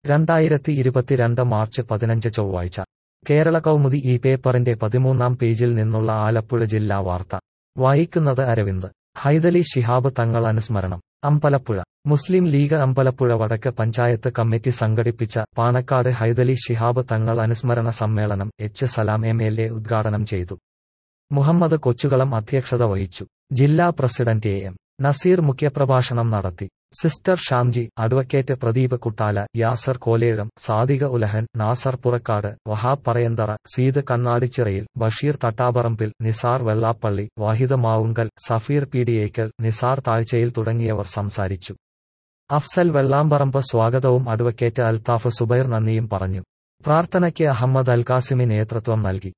രണ്ടായിരത്തി ഇരുപത്തിരണ്ട് മാർച്ച് പതിനഞ്ച് ചൊവ്വാഴ്ച കേരള കൗമുദി ഈ പേപ്പറിന്റെ പതിമൂന്നാം പേജിൽ നിന്നുള്ള ആലപ്പുഴ ജില്ലാ വാർത്ത വായിക്കുന്നത് അരവിന്ദ് ഹൈദലി ശിഹാബ് തങ്ങൾ അനുസ്മരണം അമ്പലപ്പുഴ മുസ്ലിം ലീഗ് അമ്പലപ്പുഴ വടക്ക് പഞ്ചായത്ത് കമ്മിറ്റി സംഘടിപ്പിച്ച പാണക്കാട് ഹൈദലി ശിഹാബ് തങ്ങൾ അനുസ്മരണ സമ്മേളനം H Salam M L A ഉദ്ഘാടനം ചെയ്തു മുഹമ്മദ് കൊച്ചുകളം അധ്യക്ഷത വഹിച്ചു ജില്ലാ പ്രസിഡന്റ് എ എം നസീർ മുഖ്യപ്രഭാഷണം നടത്തി സിസ്റ്റർ ഷാംജി അഡ്വക്കേറ്റ് പ്രദീപ് കുട്ടാല യാസർ കോലേഴം സാദിക ഉലഹൻ നാസർ പുറക്കാട് വഹാബ് പറയന്തറ സീത് കണ്ണാടിച്ചിറയിൽ ബഷീർ തട്ടാപറമ്പിൽ നിസാർ വെള്ളാപ്പള്ളി വാഹിദ് മാവുങ്കൽ സഫീർ പീഡിയേക്കൽ നിസാർ താഴ്ചയിൽ തുടങ്ങിയവർ സംസാരിച്ചു അഫ്സൽ വെള്ളാമ്പറമ്പ് സ്വാഗതവും അഡ്വക്കേറ്റ് അൽത്താഫ് സുബൈർ നന്ദിയും പറഞ്ഞു പ്രാർത്ഥനയ്ക്ക് അഹമ്മദ് അൽകാസിമി നേതൃത്വം നൽകി